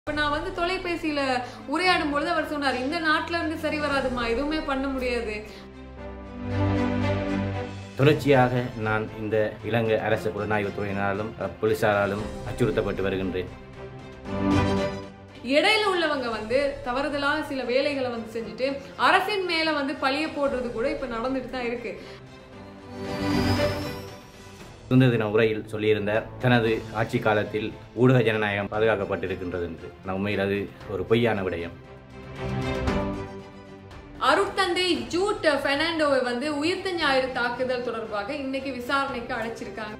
இப்ப நான் வந்து தொலைபேசியில உரையாடும் பொழுது அவர் சொன்னார் இந்த நாட்டுல இருந்து சரி வராதுமா எதுவுமே பண்ண முடியாது தொடர்ச்சியாக நான் இந்த இலங்கை அரசு புலனாய்வுத் துறையினாலும் அஹ், போலீசாராலும் அச்சுறுத்தப்பட்டு வருகின்றேன் இடையில உள்ளவங்க வந்து தவறுதலாக சில வேலைகளை வந்து செஞ்சுட்டு அரசின் மேல வந்து பழிய போடுறது கூட இப்ப நடந்துட்டு தான் இருக்கு சுதந்திர தின உரையில் சொல்லியிருந்தார் தனது ஆட்சி காலத்தில் ஊடக ஜனநாயகம் பாதுகாக்கப்பட்டிருக்கின்றது என்று நான் உண்மையில் அது ஒரு பொய்யான விடயம் அருட்தந்தை ஜூட் பெர்னாண்டோவை வந்து உயிர்த்த ஞாயிறு தாக்குதல் தொடர்பாக இன்னைக்கு விசாரணைக்கு அழைச்சிருக்காங்க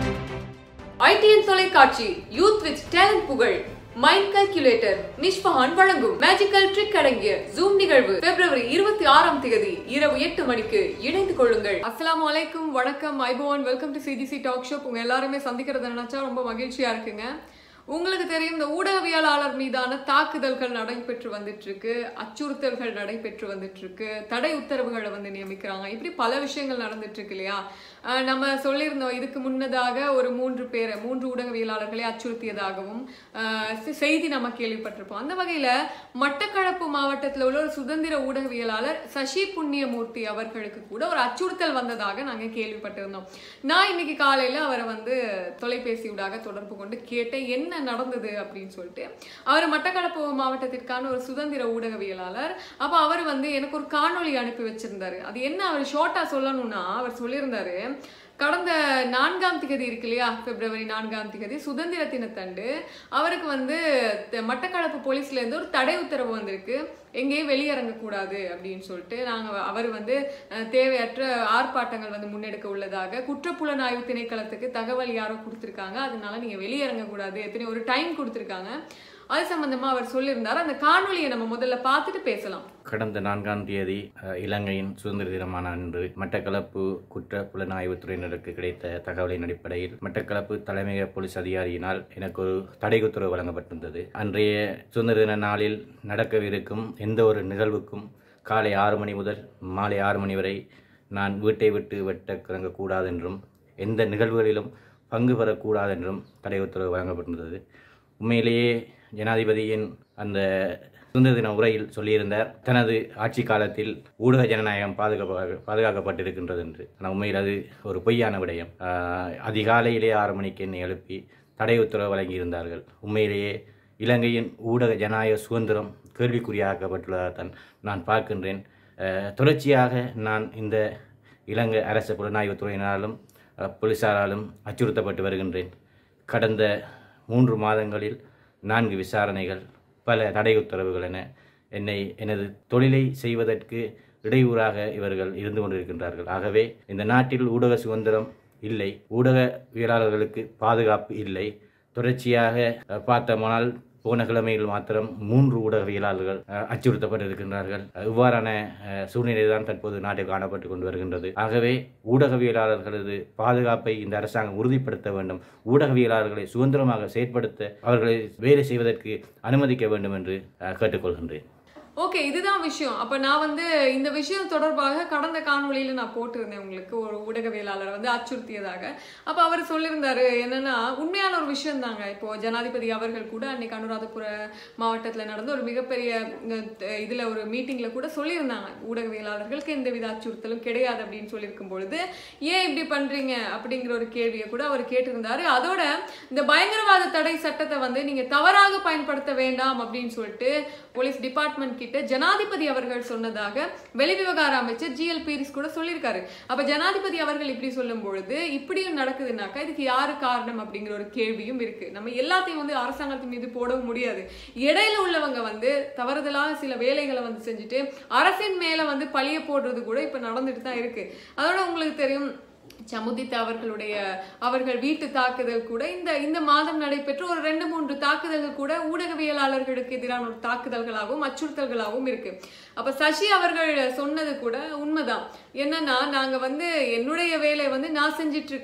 ஐடிஎன் தொலைக்காட்சி யூத் வித் டேலண்ட் புகழ் மைண்ட் கால்குலேட்டர் நிஷ்பஹான் வழங்கும் மேஜிக்கல் ட்ரிக் அடங்கிய ஜூம் நிகழ்வு பிப்ரவரி இருபத்தி ஆறாம் தேதி இரவு எட்டு மணிக்கு இணைந்து கொள்ளுங்கள் அஸ்ஸலாமு அலைக்கும் வணக்கம் iPhone welcome to CGC talk shop உங்க எல்லாருமே சந்திக்கிறத நினைச்சா ரொம்ப மகிழ்ச்சியா இருக்குங்க உங்களுக்கு தெரியும் இந்த ஊடகவியலாளர் மீதான தாக்குதல்கள் நடைபெற்று வந்துட்டு இருக்கு அச்சுறுத்தல்கள் நடைபெற்று வந்துட்டு இருக்கு தடை உத்தரவுகளை வந்து நியமிக்கிறாங்க இப்படி பல விஷயங்கள் நடந்துட்டு இருக்கு இல்லையா அஹ் நம்ம சொல்லியிருந்தோம் இதுக்கு முன்னதாக ஒரு மூன்று பேரை மூன்று ஊடகவியலாளர்களை அச்சுறுத்தியதாகவும் அஹ் செ- செய்தி நம்ம கேள்விப்பட்டிருப்போம் அந்த வகையில மட்டக்களப்பு மாவட்டத்தில் உள்ள ஒரு சுதந்திர ஊடகவியலாளர் சசி புண்ணியமூர்த்தி அவர்களுக்கு கூட ஒரு அச்சுறுத்தல் வந்ததாக நாங்க கேள்விப்பட்டிருந்தோம் நான் இன்னைக்கு காலையில அவரை வந்து தொலைபேசி ஊடாக தொடர்பு கொண்டு கேட்டேன் என்ன நடந்தது அப்படின்னு சொல்லிட்டு அவர் மட்டக்களப்பு மாவட்டத்திற்கான ஒரு சுதந்திர ஊடகவியலாளர் அப்ப அவர் வந்து எனக்கு ஒரு காணொளி அனுப்பி வச்சிருந்தாரு அது என்ன அவர் ஷார்ட்டா சொல்லணும்னா அவர் சொல்லியிருந்தாரு கடந்த நான்காம் திகதி இருக்கு இல்லையா பிப்ரவரி நான்காம் திகதி சுதந்திர தினத்தண்டு அவருக்கு வந்து த- மட்டக்களப்பு போலீஸ்ல இருந்து ஒரு தடை உத்தரவு வந்திருக்கு எங்கேயும் வெளியிறங்கக்கூடாது அப்படின்னு சொல்லிட்டு நாங்கள் அவர் வந்து அஹ், தேவையற்ற ஆர்ப்பாட்டங்கள் வந்து முன்னெடுக்க உள்ளதாக குற்றப்புலனாய்வு திணைக்களத்துக்கு தகவல் யாரோ கொடுத்துருக்காங்க அதனால நீங்கள் வெளியிறங்கக்கூடாது எத்தனை ஒரு டைம் கொடுத்துருக்காங்க அது சம்பந்தமா அவர் சொல்லியிருந்தார் அந்த காணொளியை நம்ம முதல்ல பார்த்துட்டு பேசலாம் கடந்த நான்காம் தேதி அஹ், இலங்கையின் சுதந்திர தினமான அன்று மட்டக்களப்பு குற்ற புலனாய்வுத் துறையினருக்கு கிடைத்த தகவலின் அடிப்படையில் மட்டக்களப்பு தலைமையக போலீஸ் அதிகாரியினால் எனக்கு ஒரு தடை உத்தரவு வழங்கப்பட்டிருந்தது அன்றைய சுதந்திர தின நாளில் நடக்கவிருக்கும் எந்த ஒரு நிகழ்வுக்கும் காலை ஆறு மணி முதல் மாலை ஆறு மணி வரை நான் வீட்டை விட்டு வெட்ட கிறங்கக்கூடாது என்றும் எந்த நிகழ்வுகளிலும் பங்கு பெறக்கூடாது என்றும் தடை உத்தரவு வழங்கப்பட்டிருந்தது உண்மையிலேயே ஜனாதிபதியின் அந்த சுதந்திர தின உரையில் சொல்லியிருந்தார் தனது ஆட்சி காலத்தில் ஊடக ஜனநாயகம் பாதுகாப்ப பாதுகாக்கப்பட்டிருக்கின்றது என்று ஆனால் உண்மையில் அது ஒரு பொய்யான விடயம் ஆஹ், அதிகாலையிலே ஆறு மணிக்கு என்னை எழுப்பி தடை உத்தரவு வழங்கியிருந்தார்கள் உண்மையிலேயே இலங்கையின் ஊடக ஜனநாயக சுதந்திரம் கேள்விக்குறியாக்கப்பட்டுள்ளதாகத்தான் நான் பார்க்கின்றேன் ஆஹ், தொடர்ச்சியாக நான் இந்த இலங்கை அரசு புலனாய்வுத் துறையினாலும் அஹ், போலீசாராலும் அச்சுறுத்தப்பட்டு வருகின்றேன் கடந்த மூன்று மாதங்களில் நான்கு விசாரணைகள் பல தடை உத்தரவுகள் என என்னை எனது தொழிலை செய்வதற்கு இடையூறாக இவர்கள் இருந்து கொண்டிருக்கின்றார்கள் ஆகவே இந்த நாட்டில் ஊடக சுதந்திரம் இல்லை ஊடகவியலாளர்களுக்கு பாதுகாப்பு இல்லை தொடர்ச்சியாக அஹ், பார்த்தோமானால் போன கிழமையில் மாத்திரம் மூன்று ஊடகவியலாளர்கள் அஹ், அச்சுறுத்தப்பட்டிருக்கின்றார்கள் அஹ், இவ்வாறான அஹ், சூழ்நிலை தான் தற்போது நாட்டில் காணப்பட்டு கொண்டு வருகின்றது ஆகவே ஊடகவியலாளர்களது பாதுகாப்பை இந்த அரசாங்கம் உறுதிப்படுத்த வேண்டும் ஊடகவியலாளர்களை சுதந்திரமாக செயற்படுத்த அவர்களை வேலை செய்வதற்கு அனுமதிக்க வேண்டும் என்று அஹ், கேட்டுக்கொள்கின்றேன் ஓகே இதுதான் விஷயம் அப்ப நான் வந்து இந்த விஷயம் தொடர்பாக கடந்த காணொளியில நான் போட்டிருந்தேன் உங்களுக்கு ஒரு ஊடகவியலாளர் வந்து அச்சுறுத்தியதாக அப்ப அவர் சொல்லியிருந்தாரு என்னன்னா உண்மையான ஒரு விஷயம் தாங்க இப்போ ஜனாதிபதி அவர்கள் கூட அன்னைக்கு அனுராதபுர மாவட்டத்துல நடந்த ஒரு மிகப்பெரிய அஹ், த- இதுல ஒரு மீட்டிங்ல கூட சொல்லியிருந்தாங்க ஊடகவியலாளர்களுக்கு எந்தவித அச்சுறுத்தலும் கிடையாது அப்படின்னு சொல்லியிருக்கும் பொழுது ஏன் இப்படி பண்றீங்க அப்படிங்கிற ஒரு கேள்வியை கூட அவர் கேட்டிருந்தாரு அதோட இந்த பயங்கரவாத தடை சட்டத்தை வந்து நீங்க தவறாக பயன்படுத்த வேண்டாம் அப்படின்னு சொல்லிட்டு போலீஸ் டிபார்ட்மெண்ட் கிட்ட ஜனாதிபதி அவர்கள் சொன்னதாக வெளிவிவகார அமைச்சர் ஜிஎல் பீரிஸ் கூட சொல்லியிருக்காரு அப்ப ஜனாதிபதி அவர்கள் இப்படி சொல்லும் பொழுது இப்படியும் நடக்குதுனாக்கா இதுக்கு யாரு காரணம் அப்படிங்கிற ஒரு கேள்வியும் இருக்கு நம்ம எல்லாத்தையும் வந்து அரசாங்கத்தின் மீது போடவும் முடியாது இடையில உள்ளவங்க வந்து தவறுதலாக சில வேலைகளை வந்து செஞ்சுட்டு அரசின் மேல வந்து பழிய போடுறது கூட இப்ப நடந்துட்டு தான் இருக்கு அதோட உங்களுக்கு தெரியும் சமுதித் அவர்களுடைய அவர்கள் வீட்டு தாக்குதல் கூட இந்த இந்த மாதம் நடைபெற்ற ஒரு ரெண்டு மூன்று தாக்குதல்கள் கூட ஊடகவியலாளர்களுக்கு எதிரான ஒரு தாக்குதல்களாகவும் அச்சுறுத்தல்களாகவும் இருக்கு அப்ப சசி அவர்கள் சொன்னது கூட உண்மைதான் என்னன்னா நாங்க வந்து என்னுடைய வேலை வந்து நான் செஞ்சிட்டு இருக்கேன்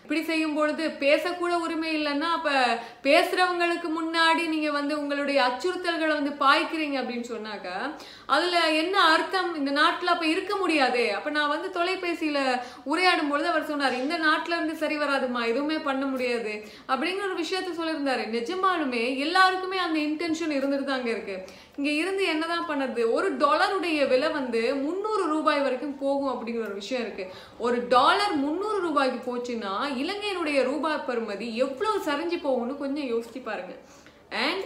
இப்படி செய்யும் பொழுது பேசக்கூட உரிமை இல்லைன்னா அப்ப பேசுறவங்களுக்கு முன்னாடி நீங்க வந்து உங்களுடைய அச்சுறுத்தல்களை வந்து பாய்க்கிறீங்க அப்படின்னு சொன்னாக்க அதுல என்ன அர்த்தம் இந்த நாட்டுல அப்ப இருக்க முடியாதே அப்ப நான் வந்து தொலைபேசியில உரையாடும் பொழுது அவர் சொன்னார் இந்த நாட்டுல இருந்து சரி வராதுமா எதுவுமே பண்ண முடியாது அப்படிங்கிற ஒரு விஷயத்த சொல்லியிருந்தாரு நிஜமாலுமே எல்லாருக்குமே அந்த இன்டென்ஷன் இருந்துட்டு தாங்க இருக்கு இங்க இருந்து என்னதான் பண்ணது ஒரு டாலருடைய விலை வந்து முந்நூறு ரூபாய் வரைக்கும் போகும் அப்படிங்கிற ஒரு விஷயம் இருக்கு ஒரு டாலர் முந்நூறு ரூபாய்க்கு போச்சுன்னா இலங்கையினுடைய ரூபாய் பெறுமதி எவ்வளவு சரிஞ்சு போகும்னு கொஞ்சம் யோசிச்சு பாருங்க அண்ட்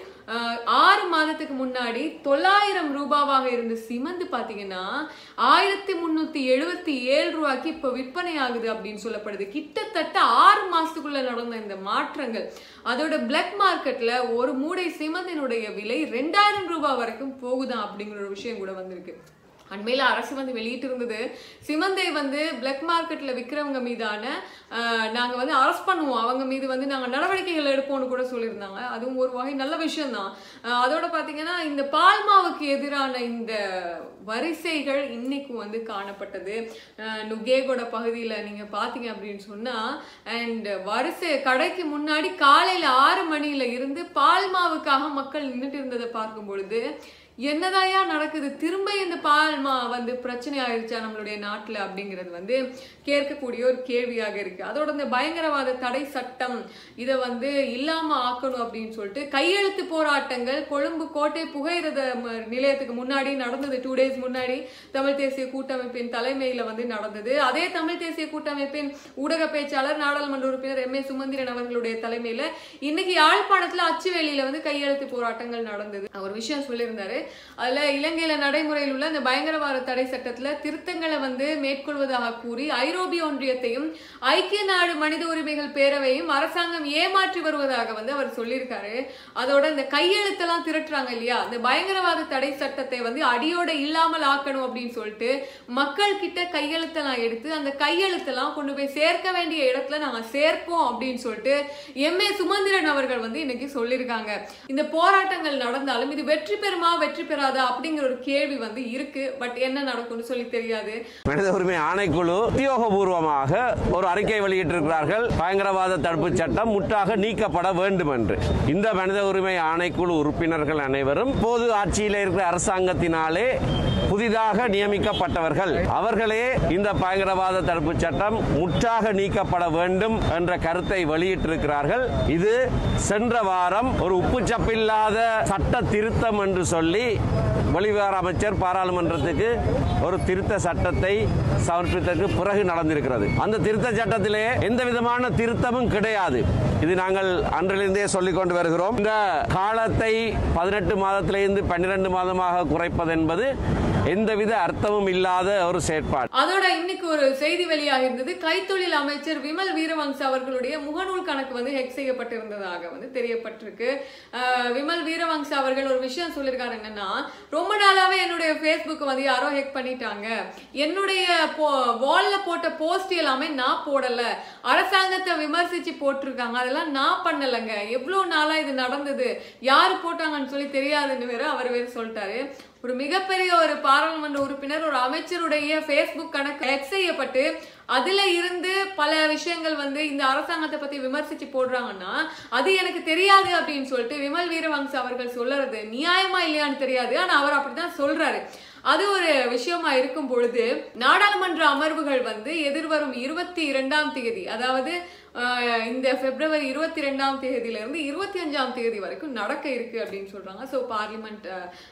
ஆறு மாதத்துக்கு முன்னாடி தொள்ளாயிரம் ரூபாவாக இருந்த சிமெண்ட் பாத்தீங்கன்னா ஆயிரத்தி முன்னூத்தி எழுபத்தி ஏழு ரூபாய்க்கு இப்போ விற்பனை ஆகுது அப்படின்னு சொல்லப்படுது கிட்டத்தட்ட ஆறு மாசத்துக்குள்ள நடந்த இந்த மாற்றங்கள் அதோட பிளாக் மார்க்கெட்ல ஒரு மூடை சிமெண்டினுடைய விலை ரெண்டாயிரம் ரூபாய் வரைக்கும் போகுதான் அப்படிங்கிற ஒரு விஷயம் கூட வந்திருக்கு அண்மையில அரசு வந்து வெளியிட்டு இருந்தது சிமந்தை வந்து பிளாக் மார்க்கெட்ல விற்கிறவங்க மீதான ஆஹ், நாங்க வந்து அரெஸ்ட் பண்ணுவோம் அவங்க மீது வந்து நாங்க நடவடிக்கைகள் எடுப்போம்னு கூட சொல்லியிருந்தாங்க அதுவும் ஒரு வகை நல்ல விஷயம்தான் ஆஹ், அதோட பாத்தீங்கன்னா இந்த பால்மாவுக்கு எதிரான இந்த வரிசைகள் இன்னைக்கு வந்து காணப்பட்டது ஆஹ், நுகேகோட பகுதியில நீங்க பாத்தீங்க அப்படின்னு சொன்னா அண்ட் வரிசை கடைக்கு முன்னாடி காலையில ஆறு மணியில இருந்து பால்மாவுக்காக மக்கள் நின்றுட்டு இருந்ததை பார்க்கும் பொழுது என்னதாயா நடக்குது திரும்ப இந்த பால்மா வந்து பிரச்சனை ஆயிருச்சா நம்மளுடைய நாட்டுல அப்படிங்கிறது வந்து கேட்கக்கூடிய ஒரு கேள்வியாக இருக்கு அதோட இந்த பயங்கரவாத தடை சட்டம் இதை வந்து இல்லாம ஆக்கணும் அப்படின்னு சொல்லிட்டு கையெழுத்து போராட்டங்கள் கொழும்பு கோட்டை புகையிரத ம- நிலையத்துக்கு முன்னாடி நடந்தது டூ டேஸ் முன்னாடி தமிழ் தேசிய கூட்டமைப்பின் தலைமையில வந்து நடந்தது அதே தமிழ் தேசிய கூட்டமைப்பின் ஊடக பேச்சாளர் நாடாளுமன்ற உறுப்பினர் எம் ஏ சுமந்திரன் அவர்களுடைய தலைமையில இன்னைக்கு யாழ்ப்பாணத்துல அச்சுவேலியில வந்து கையெழுத்து போராட்டங்கள் நடந்தது ஒரு விஷயம் சொல்லியிருந்தாரு அதுல இலங்கையில நடைமுறையில் உள்ள இந்த பயங்கரவாத தடை சட்டத்துல திருத்தங்களை வந்து மேற்கொள்வதாக கூறி ஐரோப்பிய ஒன்றியத்தையும் ஐக்கிய நாடு மனித உரிமைகள் பேரவையும் அரசாங்கம் ஏமாற்றி வருவதாக வந்து அவர் சொல்லியிருக்காரு அதோட இந்த கையெழுத்தெல்லாம் திரட்டுறாங்க இல்லையா இந்த பயங்கரவாத தடை சட்டத்தை வந்து அடியோட இல்லாமல் ஆக்கணும் அப்படின்னு சொல்லிட்டு மக்கள் கிட்ட கையெழுத்தெல்லாம் எடுத்து அந்த கையெழுத்தெல்லாம் கொண்டு போய் சேர்க்க வேண்டிய இடத்துல நாங்க சேர்ப்போம் அப்படின்னு சொல்லிட்டு எம் ஏ சுமந்திரன் அவர்கள் வந்து இன்னைக்கு சொல்லியிருக்காங்க இந்த போராட்டங்கள் நடந்தாலும் இது வெற்றி பெறுமா வெற்றி பெறாதா அப்படிங்கிற ஒரு கேள்வி வந்து இருக்கு பட் என்ன நடக்கும்னு சொல்லி தெரியாது மனித உரிமை ஆணைக்குழு உத்தியோகபூர்வமாக ஒரு அறிக்கை வெளியிட்டிருக்கிறார்கள் பயங்கரவாத தடுப்பு சட்டம் முற்றாக நீக்கப்பட வேண்டும் என்று இந்த மனித உரிமை ஆணைக்குழு உறுப்பினர்கள் அனைவரும் பொது ஆட்சியில் இருக்கிற அரசாங்கத்தினாலே புதிதாக நியமிக்கப்பட்டவர்கள் அவர்களே இந்த பயங்கரவாத தடுப்பு சட்டம் முற்றாக நீக்கப்பட வேண்டும் என்ற கருத்தை வெளியிட்டிருக்கிறார்கள் இது சென்ற வாரம் ஒரு உப்புச்சப்பில்லாத சட்ட திருத்தம் என்று சொல்லி வெளிவிவகார அமைச்சர் பாராளுமன்றத்துக்கு ஒரு திருத்த சட்டத்தை சமர்ப்பித்ததற்கு பிறகு நடந்திருக்கிறது அந்த திருத்த சட்டத்திலே எந்த விதமான திருத்தமும் கிடையாது இது நாங்கள் அன்றிலிருந்தே சொல்லிக் கொண்டு வருகிறோம் இந்த காலத்தை பதினெட்டு மாதத்திலிருந்து பன்னிரண்டு மாதமாக குறைப்பது என்பது எந்தவித அர்த்தமும் இல்லாத ஒரு செயற்பாடு அதோட இன்னைக்கு ஒரு செய்தி வெளியாக இருந்தது கைத்தொழில் அமைச்சர் விமல் வீரவங்ச அவர்களுடைய முகநூல் கணக்கு வந்து ஹெக் செய்யப்பட்டிருந்ததாக வந்து தெரியப்பட்டிருக்கு அஹ் விமல் வீரவங்ச அவர்கள் ஒரு விஷயம் சொல்லியிருக்காரு என்னன்னா ரொம்ப நாளாவே என்னுடைய ஃபேஸ்புக் வந்து யாரோ ஹெக் பண்ணிட்டாங்க என்னுடைய வால்ல போட்ட போஸ்ட் எல்லாமே நான் போடல அரசாங்கத்தை விமர்சிச்சு போட்டிருக்காங்க அதெல்லாம் நான் பண்ணலைங்க எவ்வளவு நாளா இது நடந்தது யாரு போட்டாங்கன்னு சொல்லி தெரியாதுன்னு வேற அவர் வேற சொல்லிட்டாரு ஒரு மிகப்பெரிய ஒரு பாராளுமன்ற உறுப்பினர் ஒரு அமைச்சருடைய ஃபேஸ்புக் கணக்கு ஹேக் செய்யப்பட்டு அதுல இருந்து பல விஷயங்கள் வந்து இந்த அரசாங்கத்தை பத்தி விமர்சிச்சு போடுறாங்கன்னா அது எனக்கு தெரியாது அப்படின்னு சொல்லிட்டு விமல் வீரவங்ச அவர்கள் சொல்றது நியாயமா இல்லையான்னு தெரியாது ஆனா அவர் அப்படிதான் சொல்றாரு அது ஒரு விஷயமா இருக்கும் பொழுது நாடாளுமன்ற அமர்வுகள் வந்து எதிர்வரும் இருபத்தி இரண்டாம் தேதி அதாவது ஆஹ், இந்த பிப்ரவரி இருபத்தி ரெண்டாம் தேதியில இருந்து இருபத்தி அஞ்சாம் தேதி வரைக்கும் நடக்க இருக்கு அப்படின்னு சொல்றாங்க ஸோ பார்லிமெண்ட்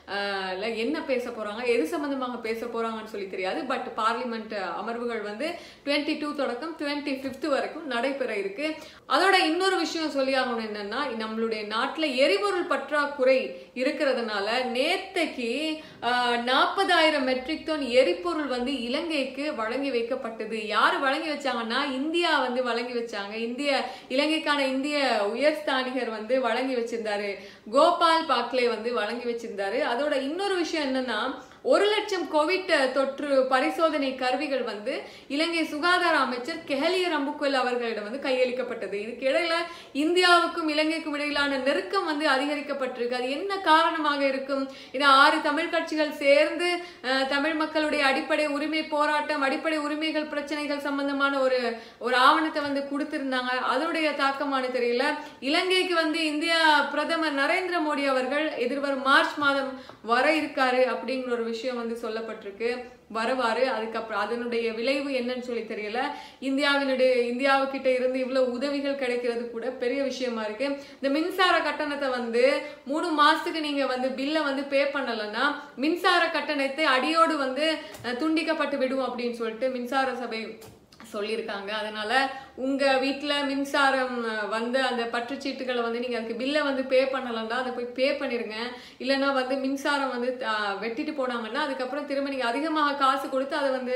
என்ன பேச போறாங்க எது சம்பந்தமாக பேச போறாங்கன்னு சொல்லி தெரியாது பட் பார்லிமெண்ட் அமர்வுகள் வந்து டுவெண்ட்டி டூ தொடக்கம் டுவெண்ட்டி ஃபிஃப்த் வரைக்கும் நடைபெற இருக்கு அதோட இன்னொரு விஷயம் சொல்லி ஆகணும் என்னன்னா நம்மளுடைய நாட்டுல எரிபொருள் பற்றாக்குறை இருக்கிறதுனால நேத்தைக்கு நாற்பதாயிரம் மெட்ரிக் டன் எரிபொருள் வந்து இலங்கைக்கு வழங்கி வைக்கப்பட்டது யார் வழங்கி வச்சாங்கன்னா இந்தியா வந்து வழங்கி வச்சாங்க இந்திய இலங்கைக்கான இந்திய உயர்ஸ்தானிகர் வந்து வழங்கி வச்சிருந்தாரு கோபால் பாக்லே வந்து வழங்கி வச்சிருந்தாரு அதோட இன்னொரு விஷயம் என்னன்னா ஒரு லட்சம் கோவிட் தொற்று பரிசோதனை கருவிகள் வந்து இலங்கை சுகாதார அமைச்சர் கெஹலிய ரம்புக்குல் அவர்களிடம் வந்து கையளிக்கப்பட்டது இதுக்கு இடையில இந்தியாவுக்கும் இலங்கைக்கும் இடையிலான நெருக்கம் வந்து அதிகரிக்கப்பட்டிருக்கு அது என்ன காரணமாக இருக்கும் இது ஆறு தமிழ் கட்சிகள் சேர்ந்து அஹ், தமிழ் மக்களுடைய அடிப்படை உரிமை போராட்டம் அடிப்படை உரிமைகள் பிரச்சனைகள் சம்பந்தமான ஒரு ஒரு ஆவணத்தை வந்து கொடுத்திருந்தாங்க அதனுடைய தாக்கமான தெரியல இலங்கைக்கு வந்து இந்தியா பிரதமர் நரேந்திர மோடி அவர்கள் எதிர்வரும் மார்ச் மாதம் வர இருக்காரு அப்படிங்கிற ஒரு விஷயம் வந்து சொல்லப்பட்டிருக்கு வருவாரு அதுக்கப்புறம் அதனுடைய விளைவு என்னன்னு சொல்லி தெரியல இந்தியாவினுடைய இந்தியாவுக்கிட்ட இருந்து இவ்வளவு உதவிகள் கிடைக்கிறது கூட பெரிய விஷயமா இருக்கு இந்த மின்சார கட்டணத்தை வந்து மூணு மாசத்துக்கு நீங்க வந்து பில்லை வந்து பே பண்ணலைன்னா மின்சார கட்டணத்தை அடியோடு வந்து அஹ், துண்டிக்கப்பட்டு விடும் அப்படின்னு சொல்லிட்டு மின்சார சபை சொல்லியிருக்காங்க அதனால உங்க வீட்ல மின்சாரம் அஹ், வந்த அந்த பற்றுச்சீட்டுகளை வந்து நீங்க அதுக்கு பில்லை வந்து பே பண்ணலன்னா அதை போய் பே பண்ணிருங்க இல்லைன்னா வந்து மின்சாரம் வந்து அஹ், வெட்டிட்டு போனாங்கன்னா அதுக்கப்புறம் திரும்ப நீங்க அதிகமாக காசு கொடுத்து அதை வந்து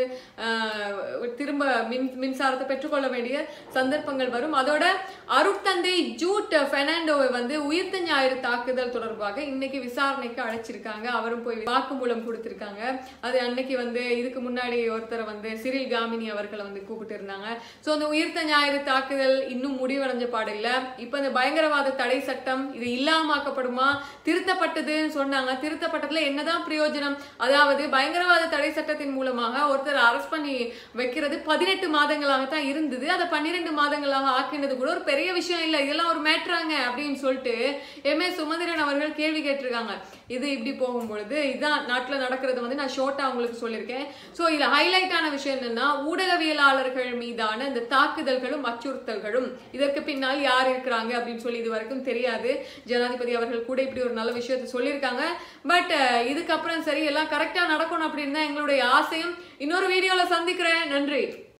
அஹ், திரும்ப மின் மின்சாரத்தை பெற்றுக்கொள்ள வேண்டிய சந்தர்ப்பங்கள் வரும் அதோட அருட்தந்தை ஜூட் பெர்னாண்டோவை வந்து உயிர்த்த ஞாயிறு தாக்குதல் தொடர்பாக இன்னைக்கு விசாரணைக்கு அழைச்சிருக்காங்க அவரும் போய் வாக்குமூலம் கொடுத்திருக்காங்க அது அன்னைக்கு வந்து இதுக்கு முன்னாடி ஒருத்தரை வந்து சிறில் காமினி அவர்களை வந்து கூப்பிட்டு இருந்தாங்க சோ அந்த உயிர்த்த ஞாயிறு தாக்குதல் இன்னும் முடிவடைஞ்ச பாடில்ல இப்ப இந்த பயங்கரவாத தடை சட்டம் இது இல்லாமாக்கப்படுமா திருத்தப்பட்டதுன்னு சொன்னாங்க திருத்தப்பட்டதுல என்னதான் பிரயோஜனம் அதாவது பயங்கரவாத தடை சட்டத்தின் மூலமாக ஒருத்தர் அரெஸ்ட் பண்ணி வைக்கிறது பதினெட்டு மாதங்களாக தான் இருந்தது அதை பன்னிரெண்டு மாதங்களாக ஆக்கினது கூட ஒரு பெரிய விஷயம் இல்லை இதெல்லாம் ஒரு மேட்ராங்க அப்படின்னு சொல்லிட்டு எம் ஏ சுமந்திரன் அவர்கள் கேள்வி கேட்டிருக்காங்க இது இப்படி போகும்பொழுது இதான் நாட்டுல நடக்கிறது வந்து நான் ஷோர்ட்டா உங்களுக்கு சொல்லியிருக்கேன் சோ இதுல ஹைலைட்டான விஷயம் என்னன்னா ஊடகவியலாளர்கள் மீதான இந்த தாக்குதல்களும் அச்சுறுத்தல்களும் இதற்கு பின்னால் யார் இருக்கிறாங்க அப்படின்னு சொல்லி இது வரைக்கும் தெரியாது ஜனாதிபதி அவர்கள் கூட இப்படி ஒரு நல்ல விஷயத்தை சொல்லியிருக்காங்க பட் இதுக்கப்புறம் சரி எல்லாம் கரெக்டா நடக்கணும் அப்படின்னு தான் எங்களுடைய ஆசையும் இன்னொரு வீடியோல சந்திக்கிறேன் நன்றி